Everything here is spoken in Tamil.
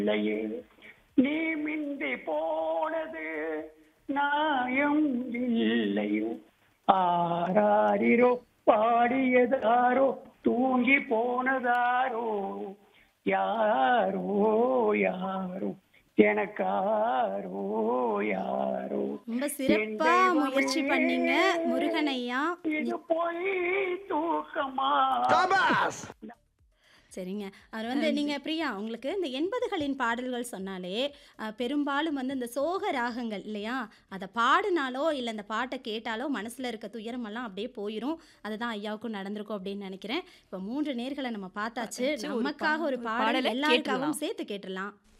இல்லையே நீ மிந்தி போனது நாயம் இல்லையோ ஆராரிரோ பாடியதாரோ தூங்கி போனதாரோ யாரோ யாரோ எனக்காரோ யாரோ ரொம்ப சிறப்பா என் முயற்சி தெய்வமே, பண்ணீங்க முருகன் ஐயா இது போய் தூக்கமா சரிங்க அவர் வந்து நீங்க பிரியா உங்களுக்கு இந்த எண்பதுகளின் பாடல்கள் சொன்னாலே அஹ், பெரும்பாலும் வந்து இந்த சோக ராகங்கள் இல்லையா அதை பாடினாலோ இல்லை அந்த பாட்டை கேட்டாலோ மனசுல இருக்க துயரமெல்லாம் அப்படியே போயிடும் அதுதான் ஐயாவுக்கும் நடந்திருக்கும் அப்படின்னு நினைக்கிறேன் இப்போ மூன்று நேர்களை நம்ம பார்த்தாச்சு பார்த்தாச்சு. ஒரு நமக்காக பா- ஒரு ஒரு பாடல் பாடலை எல்லாருக்காகவும் கேட்டுடலாம். சேர்த்து கேட்டுடலாம்